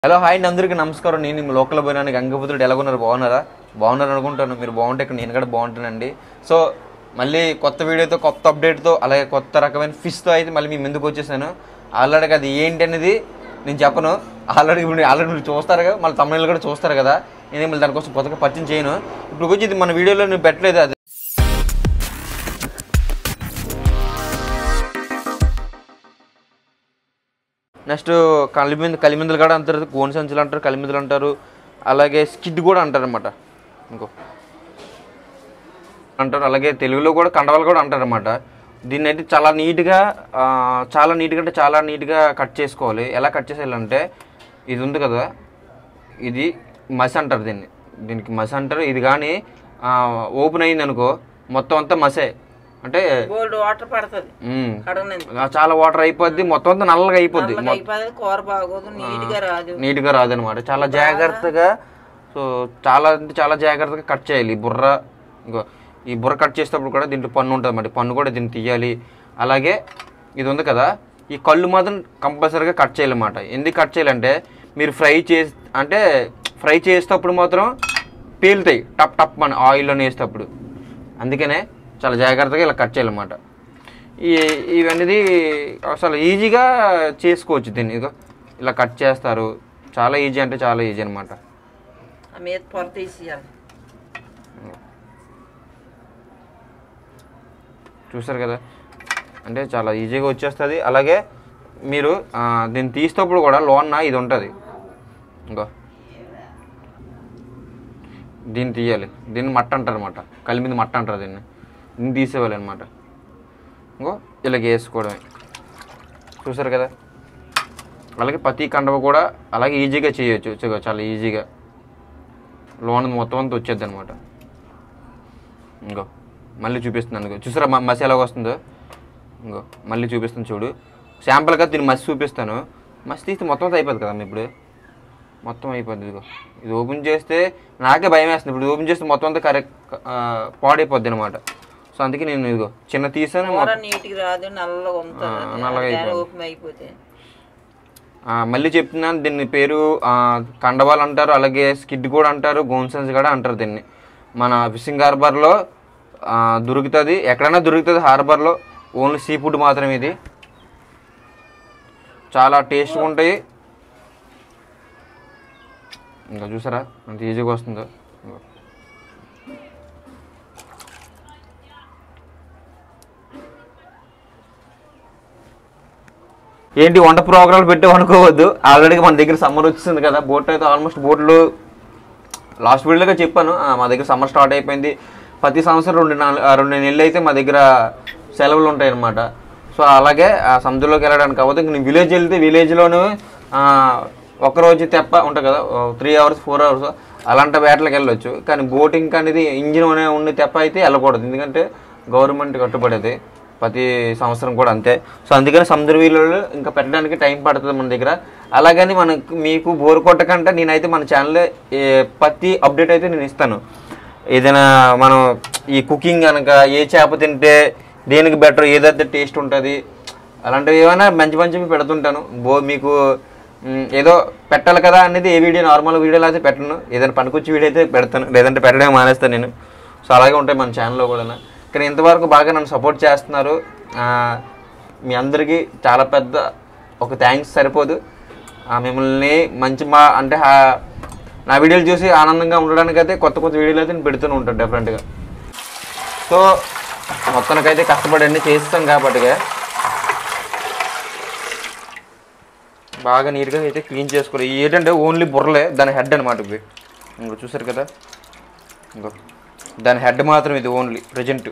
Hello hi అండి అందరికీ నమస్కారం నేను మీ లోకల్ పోయినాను గంగపుత్రుడు ఎలాగున్నారు బాగున్నారా బాగున్నారు అనుకుంటాను మీరు బాగుంటే ఇక్కడ నేను కూడా బాగుంటానండి సో మళ్ళీ కొత్త వీడియోతో కొత్త అప్డేట్తో అలాగే కొత్త రకమైన ఫిష్తో అయితే మళ్ళీ మీ ముందుకు వచ్చేసాను ఆల్రెడీ అది ఏంటి అనేది నేను చెప్పను ఆల్రెడీ ఇప్పుడు ఆల్రెడీ మీరు చూస్తారు కదా మళ్ళీ తమిళ కూడా చూస్తారు కదా నేను మళ్ళీ దానికోసం కొత్తగా పరిచయం చేయను ఇప్పుడు వచ్చి ఇది మన వీడియోలో నేను పెట్టలేదు అది నెక్స్ట్ కలిమింద కలిమిందలు కూడా అంటారు గోను సంచులు అంటారు కలిమిందలు అంటారు అలాగే స్కిడ్ కూడా అంటారు అనమాట ఇంకో అంటారు అలాగే తెలుగులో కూడా కండవాలు కూడా అంటారు అనమాట దీన్ని అయితే చాలా నీట్గా ఆ, చాలా నీట్గా అంటే చాలా నీట్గా కట్ చేసుకోవాలి ఎలా కట్ చేసేయాలంటే ఇది ఉంది కదా ఇది మసి అంటారు దీన్ని దీనికి మసి అంటారు ఇది కానీ ఓపెన్ అయింది అనుకో మొత్తం అంతా మసే అంటే బోల్డ్ వాటర్ పడుతుంది మ్, కడగనంది ఆ, చాలా వాటర్ అయిపోద్ది మొత్తం అంతా నల్లగా అయిపోద్ది నల్లగా అయిపోతుంది కూర బాగోదు నీట్ గా రాదు నీట్గా రాదనమాట చాలా జాగ్రత్తగా సో చాలా అంటే చాలా జాగ్రత్తగా కట్ చేయాలి ఈ బుర్ర ఇంకో ఈ బుర్ర కట్ చేసేటప్పుడు కూడా దీంట్లో పన్ను ఉంటుంది అన్నమాట ఈ పన్ను కూడా దీన్ని తీయాలి అలాగే ఇది ఉంది కదా ఈ కళ్ళు మాత్రం కంపల్సరీగా కట్ చేయాలన్నమాట ఎందుకు కట్ చేయాలంటే మీరు ఫ్రై చేసి అంటే ఫ్రై చేసేటప్పుడు మాత్రం పేలుతాయి టప్ టప్ మన ఆయిల్లో వేసేటప్పుడు అందుకనే చాలా జాగ్రత్తగా ఇలా కట్ చేయాలన్నమాట ఈ ఇవన్నీ అసలు ఈజీగా చేసుకోవచ్చు దీన్ని ఇదిగో ఇలా కట్ చేస్తారు చాలా ఈజీ అంటే చాలా ఈజీ అనమాట ఆ మీద పొర తీసేయాలి చూసారు కదా అంటే చాలా ఈజీగా వచ్చేస్తుంది అలాగే మీరు ఆ, దీన్ని తీసేటప్పుడు కూడా లోన్న ఇది ఉంటుంది ఇంకో దీన్ని తీయాలి దీన్ని మట్ట అంటారు అనమాట కలిమింది మట్ట అంటారు దీన్ని దీన్ని తీసేవాలి అనమాట ఇంకో ఇలాగ వేసుకోవడమే చూసారు కదా అలాగే ప్రతి కండవ కూడా అలాగే ఈజీగా చేయొచ్చు చూ- చాలా ఈజీగా లోన్ మొత్తం అంతా వచ్చేది అనమాట ఇంకో మళ్ళీ చూపిస్తున్నాను ఇంకో చూసారా మ- మసి ఎలాగ వస్తుందో ఇంకో మళ్ళీ చూపిస్తాను చూడు శాంపుల్గా దీన్ని మసి చూపిస్తాను మసి తీస్తే మొత్తం అంతా అయిపోద్ది కదా ఇప్పుడు మొత్తం అయిపోద్ది ఇదిగో ఇది ఓపెన్ చేస్తే నాకే భయం వేస్తుంది ఇప్పుడు ఓపెన్ చేస్తే మొత్తం అంతా కరెక్ట్ పాడైపోద్ది అనమాట సో అందుకే నేను ఇదిగో చిన్న తీసాను కూర నీట్ గా రాదు నల్లగా ఆ, ఉంటుంది నల్లగా అయిపోతుంది. ఓపెన్ అయిపోతే ఆ, మళ్ళీ చెప్తున్నాను దీని పేరు ఆ, కండవాల్ అంటారు అలాగే స్కిడ్ కూడా అంటారు గోన్సన్స్ కూడా అంటారు దీన్ని మన ఫిషింగ్ హార్బర్లో ఆ, దొరుకుతుంది ఎక్కడైనా దొరుకుతుంది హార్బర్లో ఓన్లీ సీ ఫుడ్ మాత్రమే ఇది చాలా టేస్ట్గా ఉంటాయి ఇంకా చూసారా అంత ఈజీగా వస్తుందో ఇంకో. ఏంటి వంట ప్రోగ్రాంలు పెట్టావు అనుకోవద్దు ఆల్రెడీ మన దగ్గర సమ్మర్ వచ్చింది కదా బోట్ అయితే ఆల్మోస్ట్ బోట్లు లాస్ట్ వీడియోగా చెప్పాను ఆ, మా దగ్గర సమ్మర్ స్టార్ట్ అయిపోయింది ప్రతి సంవత్సరం రెండు నాలుగు ఆ, రెండు నెలలు అయితే మా దగ్గర సెలవులు ఉంటాయి అన్నమాట సో అలాగే ఆ సముద్రంలోకి వెళ్ళడానికి కాకపోతే ఇంక నేను విలేజ్ వెళ్తే విలేజ్లోను రోజు తెప్ప ఉంటుంది కదా త్రీ అవర్స్ ఫోర్ అవర్స్ అలాంటి వేటలకు వెళ్ళొచ్చు కానీ బోటింగ్ అనేది ఇంజిన్ అనే ఉండి తెప్ప అయితే వెళ్ళకూడదు ఎందుకంటే గవర్నమెంట్ కట్టుబడేది ప్రతి సంవత్సరం కూడా అంతే సో అందుకని సముద్ర వీళ్ళు ఇంకా పెట్టడానికి టైం పడుతుంది మన దగ్గర అలాగని మనకు మీకు బోర్ కొట్టకంటే నేనైతే మన ఛానల్లో ప్రతి అప్డేట్ అయితే నేను ఇస్తాను ఏదైనా మనం ఈ కుకింగ్ కనుక ఏ చేప తింటే దేనికి బెటర్ ఏదైతే టేస్ట్ ఉంటుంది అలాంటివి ఏమైనా మంచి మంచివి పెడుతుంటాను బో మీకు మ్, ఏదో పెట్టాలి కదా అనేది ఏ వీడియో నార్మల్ వీడియోలో అయితే పెట్టను ఏదైనా పనికొచ్చి వీడియో అయితే పెడతాను లేదంటే పెట్టడం మానేస్తాను నేను సో అలాగే ఉంటాయి మన ఛానల్లో కూడా కానీ ఇంతవరకు బాగా నన్ను సపోర్ట్ చేస్తున్నారు ఆ, మీ అందరికీ చాలా పెద్ద ఒక థ్యాంక్స్ సరిపోదు ఆ, మిమ్మల్ని మంచి మా అంటే హా- నా వీడియోలు చూసి ఆనందంగా ఉండడానికి అయితే కొత్త కొత్త వీడియోలు అయితే నేను పెడుతూనే ఉంటాను డెఫినెట్గా సో మొత్తానికైతే కష్టపడి అన్ని చేస్తాం కాబట్టి బాగా నీట్గా అయితే క్లీన్ చేసుకోవాలి ఇవి ఏంటంటే ఓన్లీ బుర్రలే దాని హెడ్ అనమాట ఇవి ఇంకో చూసారు కదా ఇంకో దాని హెడ్ మాత్రం ఇది ఓన్లీ ప్రజెంట్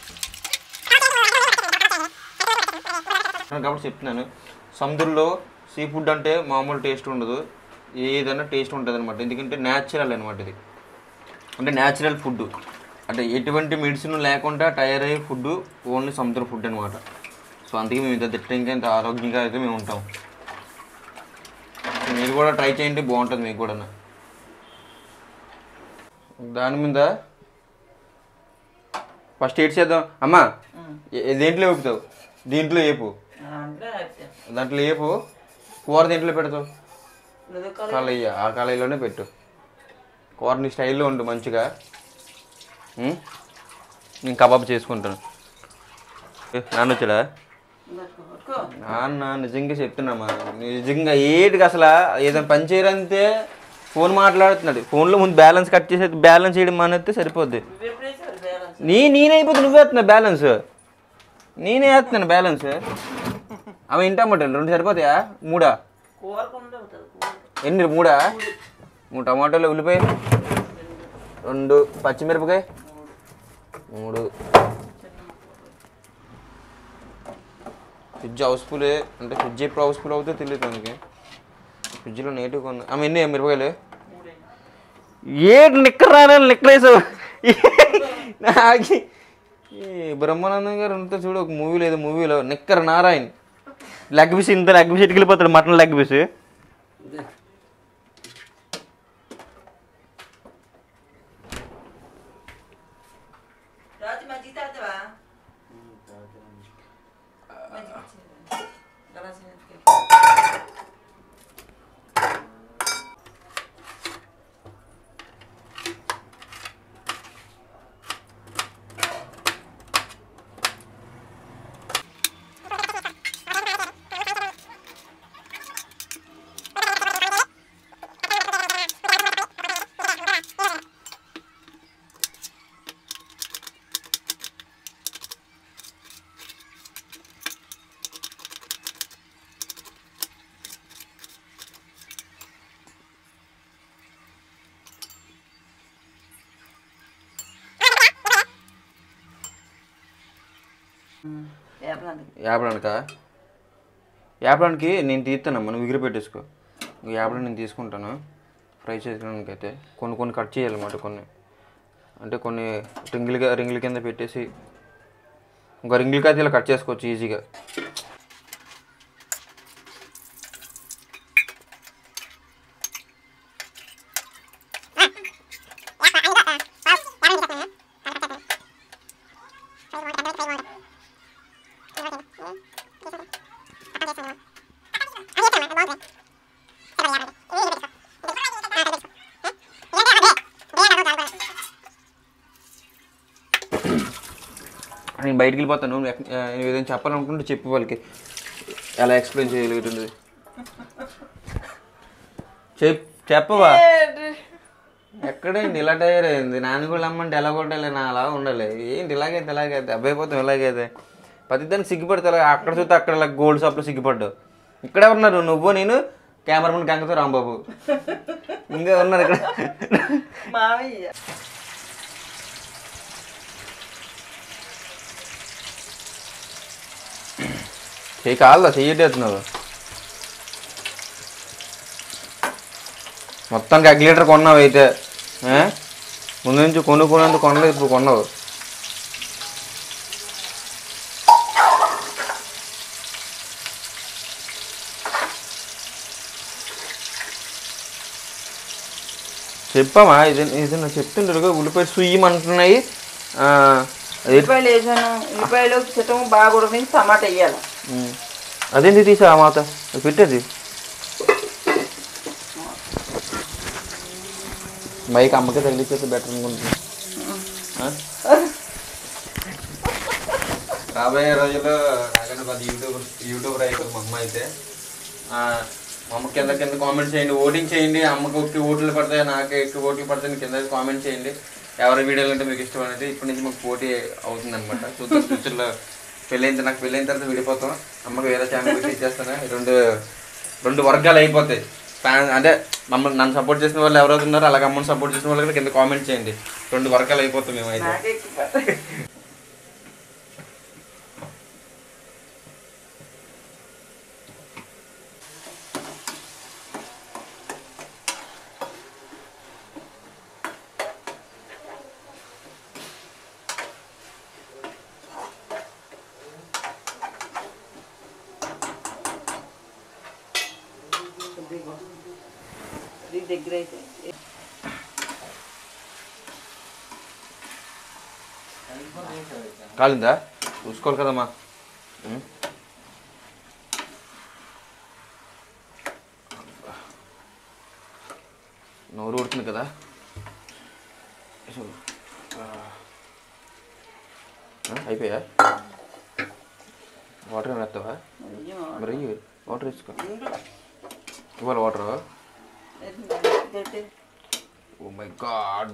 కాబట్టి చెప్తున్నాను సముద్రంలో సీ ఫుడ్ అంటే మామూలు టేస్ట్ ఉండదు ఏదైనా టేస్ట్ ఉంటుంది అనమాట ఎందుకంటే న్యాచురల్ అనమాట ఇది అంటే న్యాచురల్ ఫుడ్ అంటే ఎటువంటి మెడిసిన్ లేకుండా తయారయ్యే ఫుడ్ ఓన్లీ సముద్ర ఫుడ్ అనమాట సో అందుకే మేము ఇంత తిట్టడానికి ఇంత ఆరోగ్యంగా అయితే మేము ఉంటాం మీరు కూడా ట్రై చేయండి బాగుంటుంది మీకు కూడా దాని మీద ఫస్ట్ ఏడ్ చేద్దాం అమ్మా ఏ- దేంట్లో వేపుతావు దీంట్లో వేపు అంటే అయితే. దాంట్లో వేపు కూర దేంట్లో పెడతావు నువ్వు కలయి. కలయ్య ఆ కలయిలోనే పెట్టు కూర నీ స్టైల్లో ఉండు మంచిగా ఉం? నేను కబాబ్ చేసుకుంటాను ఏ, నాన్న వచ్చాడా పట్టుకో, పట్టుకో. నాన్న నిజంగా చెప్తున్నామా నిజంగా ఏటికి అసలు ఏదైనా పని చేయరంతే ఫోన్ మాట్లాడుతున్నాడు ఫోన్లో ముందు బ్యాలెన్స్ కట్ చేసి బ్యాలెన్స్ చేయడం మానేస్తే సరిపోద్ది నువ్వు ఎప్పుడు వేసావు బ్యాలెన్స్ నీ నేనైపోతే నువ్వే వేస్తున్నావు బ్యాలెన్స్ నేనే వేస్తున్నాను బ్యాలెన్స్ అవి ఇంటమాటోలు రెండు సరిపోతాయా మూడా కూరకుండా ఉంటుంది కూర ఎన్ని మూడా మూడు టమాటోలు ఉల్లిపాయ రెండు పచ్చిమిరపకాయ మూడు ఫ్రిడ్జ్ హౌస్ఫుల్ అంటే ఫ్రిడ్జ్ ఎప్పుడు హౌస్ఫుల్ అవుతుందో తెలియదు మనకి ఫ్రిడ్జ్లో నేటివ్ కొన్నా ఆమె ఎన్ని మిరపకాయలు ఏడు నిక్కర్ రాని నిక్కర్ వేసావు నాకి ఈ బ్రహ్మానందం గారు ఉంటే చూడు ఒక మూవీ లేదు మూవీలో నిక్కర్ నారాయణ్ లెగ్ పీస్ ఇంత లెగ్ పీస్ ఎట్టుకెళ్ళిపోతాడు మటన్ లెగ్ పీస్ రాజు మజ్జిగ తాగుతావా మజ్జిగ ఇచ్చేది. గలాస్ ఎత్తుకెళ్ళు. వేపనానికి. యాప్లాన్కా యాప్లాన్కి నేను తీస్తానమ్మా నువ్వు ఎగిరి పెట్టేసుకో యాప్లాన్ నేను తీసుకుంటాను ఫ్రై చేసుకోవడానికి అయితే కొన్ని కొన్ని కట్ చేయాలన్నమాట కొన్ని అంటే కొన్ని రింగులుగా రింగుల కింద పెట్టేసి ఇంకా రింగులకి అయితే ఇలా కట్ చేసుకోవచ్చు ఈజీగా నేను బయటికి వెళ్ళిపోతాను నువ్వు ఎక్- ఆ, నువ్వు ఏదైనా చెప్పాలనుకుంటే చెప్పు వాళ్ళకి ఎలా ఎక్స్ప్లెయిన్ చేయగలుగుతుంది చెప్ చెప్పవా ఎక్కడేంటి ఇలా తయారైంది నాన్న కూడా అమ్మంటే ఎలా కొట్టాలి నా అలా ఉండాలి ఏంటి ఇలాగైతే ఇలాగైతే అబ్బాయి పోతాం ఇలాగైతే ప్రతిదానికి సిగ్గుపడతా అక్కడ చూస్తే అక్కడ ఇలా గోల్డ్ షాప్లో సిగ్గుపడ్డావు ఇక్కడే ఉన్నారు నువ్వు నేను కెమెరామెన్ గంగతో రాంబాబు ఇంకా ఉన్నారు ఇక్కడ మావయ్య చెయ్యి కాళ్ళ చెయ్యటేస్తున్నావు మొత్తానికి అగ్ లీటర్ కొన్నావు అయితే ఏ? ముందు నుంచి కొనుక్కునేందుకు కొనలేదు ఇప్పుడు కొన్నావు చెప్పమ్మా ఇది ఇది నాకు చెప్తుంటారు ఉల్లిపాయ సుయ్యమంటున్నాయి ఆ, అది ఉల్లిపాయలు వేసాను ఉల్లిపాయలు చిట్టం బాగా ఉడికించి టమాటా వేయాలి ఉమ్. అదేంటి తీసా ఆ మాత అది పెట్టేది మైక్ అమ్మకే తగిలిచ్చేస్తే బెటర్ అనుకుంటున్నా ఆ? రాబోయే రోజుల్లో నాకన్నా పెద్ద యూట్యూబ్ యూట్యూబర్ అయిపోతుంది మా అమ్మ అయితే ఆ, మా అమ్మ కింద కింద కామెంట్ చేయండి ఓటింగ్ చేయండి అమ్మకి ఒక్క ఓట్లు పడతాయి నాకు ఎక్కువ ఓట్లు పడతాయి కింద కామెంట్ చేయండి ఎవరి వీడియోలు అంటే మీకు ఇష్టం అనేది ఇప్పటి నుంచి మాకు పోటీ అవుతుంది అనమాట చూద్దాం ఫ్యూచర్లో పెళ్ళైన నాకు పెళ్ళైన తర్వాత విడిపోతాం అమ్మకి వేరే ఛానల్ పెట్టి ఇచ్చేస్తాను రెండు రెండు వర్గాలు అయిపోతాయి ఫ్యాన్ అంటే మమ్మల్ని నన్ను సపోర్ట్ చేసిన వాళ్ళు ఎవరైతే ఉన్నారో అలాగే అమ్మని సపోర్ట్ చేసిన వాళ్ళు కూడా కింద కామెంట్ చేయండి రెండు వర్గాలు అయిపోతాం మేమైతే నాకే ఎక్కువ పడతాయి. ఇదిగో. ఇది దగ్గర అయితే కాలిందా చూసుకోవాలి కదమ్మా ఉం? నోరు ఊడుతుంది కదా సో, ఆ. ఆ, అయిపోయా వాటర్ ఏమైనా వేస్తావా అయ్యో. మరి ఇయ్యి. వాటర్ వేసుకో ఉండు. ఇవ్వాలి వాటర్ ఇది ఏంటి? ఓ మై గాడ్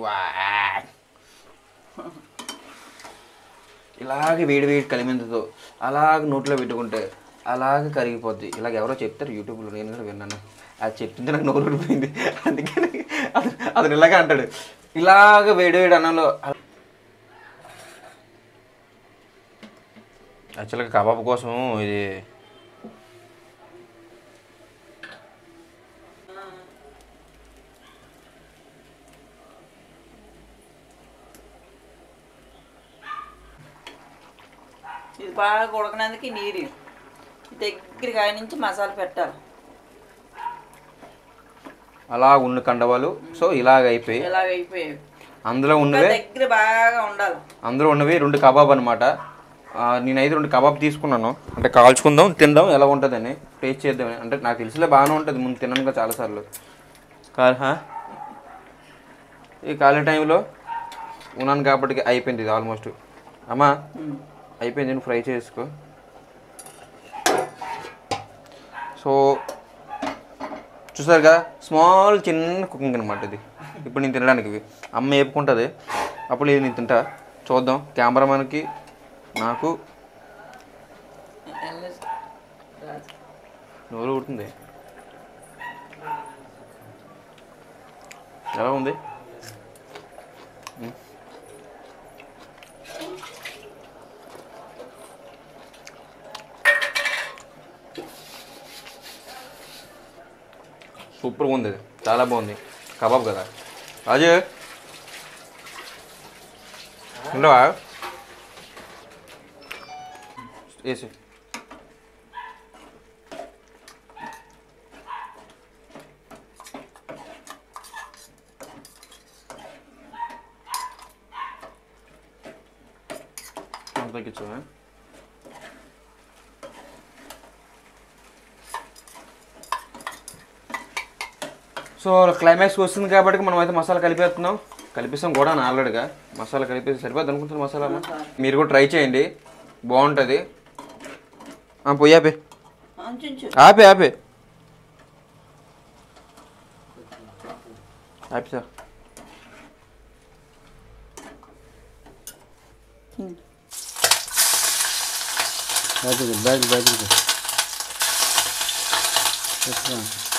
ఇలాగే వేడి వేడి కలిమెంతతో అలాగ నోట్లో పెట్టుకుంటే అలాగే కరిగిపోద్ది ఇలాగ ఎవరో చెప్తారు యూట్యూబ్లో నేను కూడా విన్నాను అది చెప్తుంటే నాకు నోరు ఊడిపోయింది అందుకని అతను అతను ఇలాగే అంటాడు ఇలాగ వేడి వేడి అన్నంలో యాక్చువల్గా కబాబ్ కోసం ఇది ఇది బాగా ఉడకనందుకు ఈ నీరు దగ్గర కాయ నుంచి మసాలా పెట్టాలి అలా ఉన్న కండవాలు సో ఇలాగ అయిపోయి ఇలాగ అయిపోయాయి అందులో ఇంకా ఉన్నవే దగ్గర బాగా ఉండాలి అందులో ఉన్నవి రెండు కబాబ్ అనమాట నేనైతే రెండు కబాబ్ తీసుకున్నాను అంటే కాల్చుకుందాం తిందాం ఎలా ఉంటుందని టేస్ట్ చేద్దామని అంటే నాకు తెలిసిలే బాగానే ఉంటుంది ముందు తిన్నాను కదా చాలాసార్లు కాదు హా? ఈ ఖాళీ టైంలో ఉన్నాను కాబట్టి అయిపోయింది ఇది ఆల్మోస్ట్ అమ్మా ఉమ్. అయిపోయింది నువ్వు ఫ్రై చేసుకో సో చూసారు కదా స్మాల్ చిన్న కుకింగ్ అనమాట ఇది ఇప్పుడు నేను తినడానికి ఇవి అమ్మ వేపుకుంటుంది అప్పుడు ఇది నేను తింటా చూద్దాం కెమెరామెన్కి నాకు ఎల్లేసి రాజు. నోరు ఉంటుంది ఎలా ఉంది మ్. సూపర్గా ఉంది ఇది చాలా బాగుంది కబాబ్ కదా రాజు ఉండవా వేసి అంత తగ్గించవా సో క్లైమాక్స్ వస్తుంది కాబట్టి మనం అయితే మసాలా కలిపేస్తున్నాం కలిపిస్తాం కూడా ఆల్రెడీగా మసాలా కలిపేసి సరిపోద్ది అనుకుంటున్నాను మసాలా మీరు కూడా ట్రై చేయండి బాగుంటుంది పొయ్యి ఆపే అంచుంచు ఆపే ఆపే ఆపి సార్ బయటకు బయటకు బయటకు ఎట్లా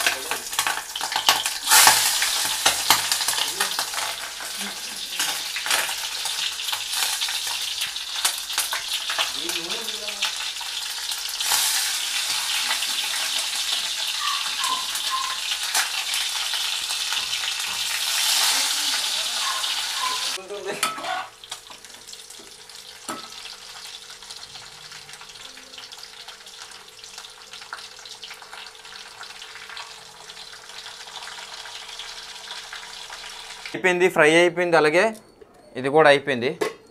అయిపోయింది ఫ్రై అయిపోయింది అలాగే ఇది కూడా అయిపోయింది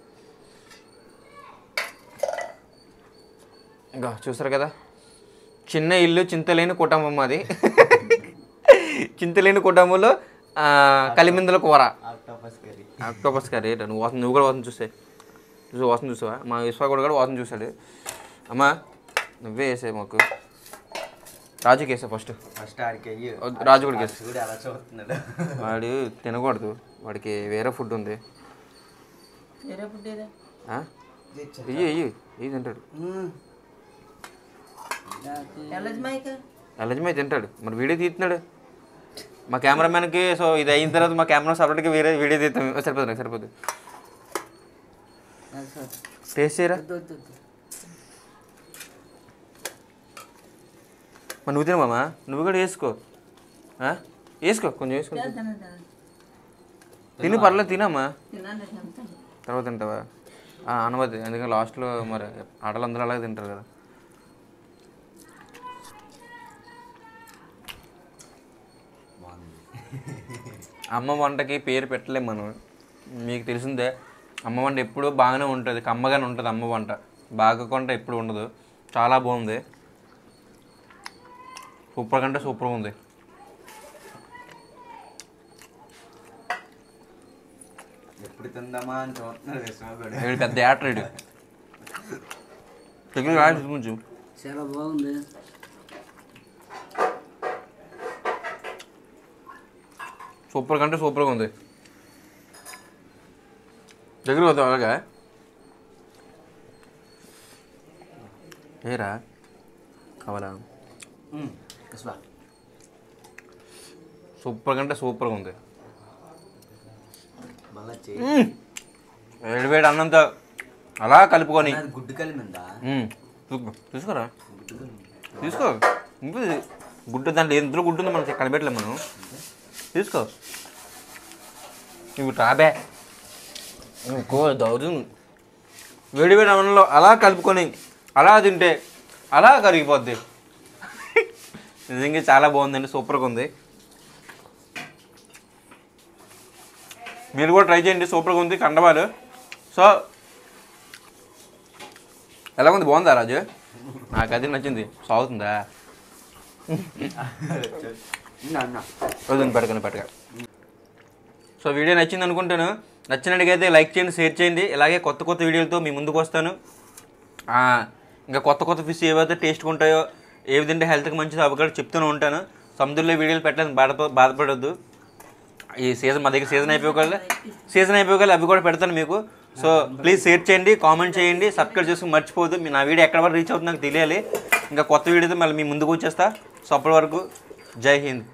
ఇంకా చూసారు కదా చిన్న ఇల్లు చింతలేని కుటుంబం అది చింతలేని కుటుంబంలో ఆ, కలిమిందుల కూర ఆక్టోపస్ కర్రీ ఆక్టోపస్ కర్రీ ఏంటో నువ్వు వాసన నువ్వు కూడా వాసన చూసే చూసి వాసన చూసావా మా విశ్వ కూడా కూడా వాసన చూసాడు అమ్మా నువ్వే వేసే మాకు రాజుకి వేసా ఫస్ట్ ఫస్ట్ ఆడికి అయ్యి రాజు కూడా వేసా చూడు అలా చూస్తున్నాడు వాడు తినకూడదు వాడికి వేరే ఫుడ్ ఉంది వేరే ఫుడ్ ఏదా ఆ? ఇయ్యి ఇయ్యి ఇయ్యి తింటాడు ఎల్లజ్ మైక్ ఎలజమై తింటాడు మరి వీడియో తీస్తున్నాడు మా కెమెరామెన్కి సో ఇది అయిన తర్వాత మా కెమెరా సపరేట్గా వేరే వీడియో తీస్తాం సరిపోదు నాకు సరిపోదు టేస్ట్ చేయరా మరి నువ్వు తినమా నువ్వు కూడా వేసుకో ఆ? వేసుకో కొంచెం వేసుకో తిని పర్లేదు తినమ్మా తర్వాత తింటావా ఆ, అనవద్దు ఎందుకంటే లాస్ట్లో మరి ఆటలు అందరూ అలాగే తింటారు కదా బాగుంది అమ్మ వంటకి పేరు పెట్టలేం మనం మీకు తెలిసిందే అమ్మ వంట ఎప్పుడూ బాగానే ఉంటుంది కమ్మగానే ఉంటుంది అమ్మ వంట బాగా కొంట ఎప్పుడు ఉండదు చాలా బాగుంది సూపర్ కంటే సూపర్ ఉంది ఎప్పుడు తిందామా అని చూస్తున్నాడు విశ్వ కూడా వీడు పెద్ద యాటర్ వీడు దగ్గర రాసి కొంచెం చాలా బాగుంది సూపర్ కంటే సూపర్గా ఉంది దగ్గర వద్దాం అలాగా ఏరా కావాలా విశ్వ సూపర్ కంటే సూపర్గా ఉంది మళ్ళా చేయి వేడి వేడి అన్నంతో అలా కలుపుకొని అది గుడ్డు కలిమిందా మ్మ్. తీసుకో- తీసుకోరా గుడ్డు కలిమి తీసుకో ఇంకా గుడ్డు దాంట్లో ఎందులో గుడ్డు ఉందో మనకి కనిపెట్టలేము మనం తీసుకో ఇవి టాబే ఇంకో దౌర్జం వేడి వేడి అన్నంలో అలా కలుపుకొని అలా తింటే అలా కరిగిపోద్ది నిజంగా చాలా బాగుందండి సూపర్గా ఉంది మీరు కూడా ట్రై చేయండి సూపర్గా ఉంది కండవాలు సో ఎలా ఉంది బాగుందా రాజు నాకు అది నచ్చింది సాగుతుందా వదిలింది పెడకని పెడక సో వీడియో నచ్చింది అనుకుంటాను నచ్చినట్టుగైతే లైక్ చేయండి షేర్ చేయండి ఇలాగే కొత్త కొత్త వీడియోలతో మీ ముందుకు వస్తాను ఆ, ఇంకా కొత్త కొత్త ఫిష్ ఏవైతే టేస్ట్గా ఉంటాయో ఏ విధంగా హెల్త్కి మంచిదో అవి కూడా చెప్తూనే ఉంటాను సముద్రంలో వీడియోలు పెట్టడానికి బాధ బాధపడొద్దు ఈ సీజన్ మా దగ్గర సీజన్ అయిపోగల సీజన్ అయిపోగల అవి కూడా పెడతాను మీకు సో ప్లీజ్ షేర్ చేయండి కామెంట్ చేయండి సబ్స్క్రైబ్ చేసుకుని మర్చిపోవద్దు మీ నా వీడియో ఎక్కడ వరకు రీచ్ అవుతుంది నాకు తెలియాలి ఇంకా కొత్త వీడియోతో మళ్ళీ మీ ముందుకు వచ్చేస్తా సో అప్పటి వరకు జై హింద్